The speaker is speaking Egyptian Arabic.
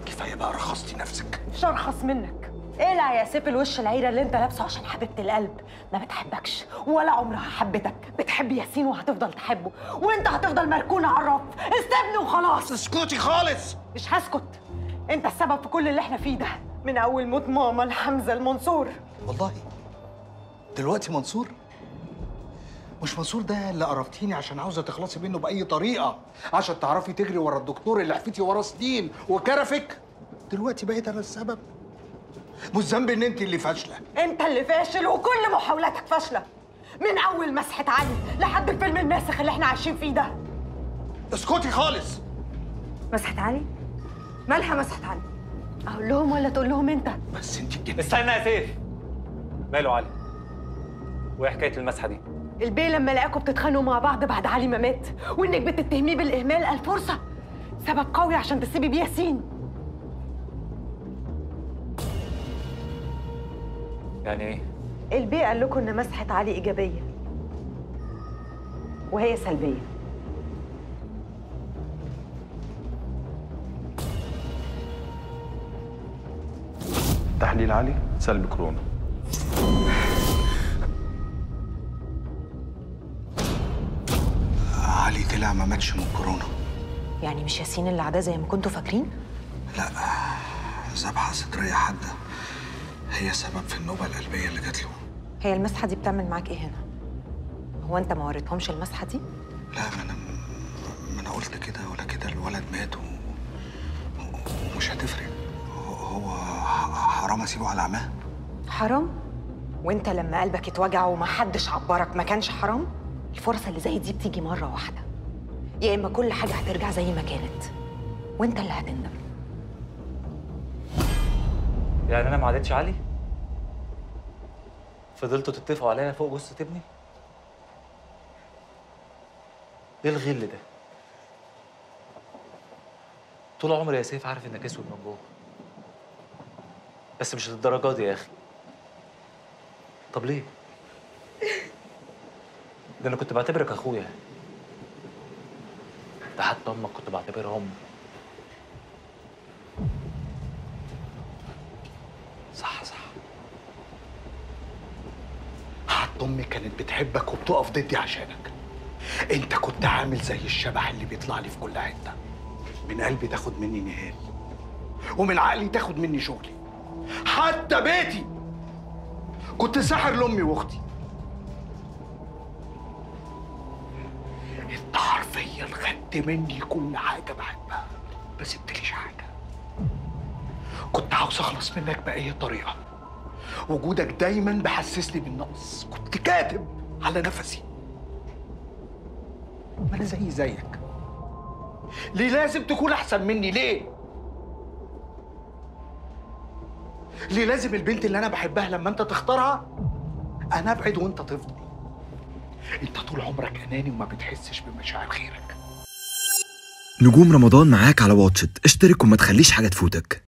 كفايه بقى رخصتي نفسك مش ارخص منك اقلع يا سيف الوش العيره اللي انت لابسه عشان حبيبه القلب ما بتحبكش ولا عمرها حبتك بتحب ياسين وهتفضل تحبه وانت هتفضل مركونه على الرف استبني وخلاص اسكتي خالص مش هسكت انت السبب في كل اللي احنا فيه ده من اول موت ماما لحمزه المنصور والله دلوقتي منصور مش منصور ده اللي قرفتيني عشان عاوزه تخلصي منه باي طريقه عشان تعرفي تجري ورا الدكتور اللي حفيتي وراه سنين وكرفك دلوقتي بقيت انا السبب مش ذنبي ان انت اللي فاشله انت اللي فاشل وكل محاولاتك فاشله من اول مسحه علي لحد الفيلم الماسخ اللي احنا عايشين فيه ده اسكتي خالص مسحه علي مالها مسحه علي اقول لهم ولا تقول لهم انت بس انت بجد استنى يا سيف ماله علي وايه حكايه المسحه دي البيه لما لقاكوا بتتخانقوا مع بعض بعد علي ما مات وانك بتتهميه بالاهمال الفرصه سبب قوي عشان تسيبي بيه ياسين يعني ايه البيه قال لكم ان مسحه علي ايجابيه وهي سلبيه تحليل عالي سلب كورونا علي طلع ما ماتش من كورونا يعني مش ياسين اللي عداه زي ما كنتوا فاكرين لا ذبحه صدريه حاده هي سبب في النوبه القلبيه اللي جات له هي المسحه دي بتعمل معاك ايه هنا هو انت ما وريتهمش المسحه دي لا ما انا ما انا قلت كده ولا كده الولد مات و... و- ومش هتفرق هو- هو ح- حرام اسيبه على عماه حرام وانت لما قلبك اتوجع ومحدش عبرك ما كانش حرام الفرصه اللي زي دي بتيجي مره واحده يا اما كل حاجه هترجع زي ما كانت وانت اللي هتندم يعني انا ما عدتش علي فضلتوا تتفقوا عليا فوق جثه ابني ايه الغل ده طول عمري يا سيف عارف انك اسود من جوه بس مش للدرجه دي يا اخي طب ليه ده انا كنت بعتبرك اخويا ده حتى امك كنت بعتبرها امي صح صح حتى امي كانت بتحبك وبتقف ضدي عشانك انت كنت عامل زي الشبح اللي بيطلع لي في كل حته من قلبي تاخد مني نهال ومن عقلي تاخد مني شغلي حتى بيتي كنت ساحر لامي واختي انت حرفيا خدت مني كل حاجه بحبها ما سبتليش حاجه كنت عاوز اخلص منك باي طريقه وجودك دايما بحسسني بالنقص كنت كاتب على نفسي ما انا زي زيك ليه لازم تكون احسن مني ليه ليه لازم البنت اللي انا بحبها لما انت تختارها انا ابعد وانت تفضل انت طول عمرك اناني وما بتحسش بمشاعر غيرك نجوم رمضان معاك على واتشت اشترك وما تخليش حاجة تفوتك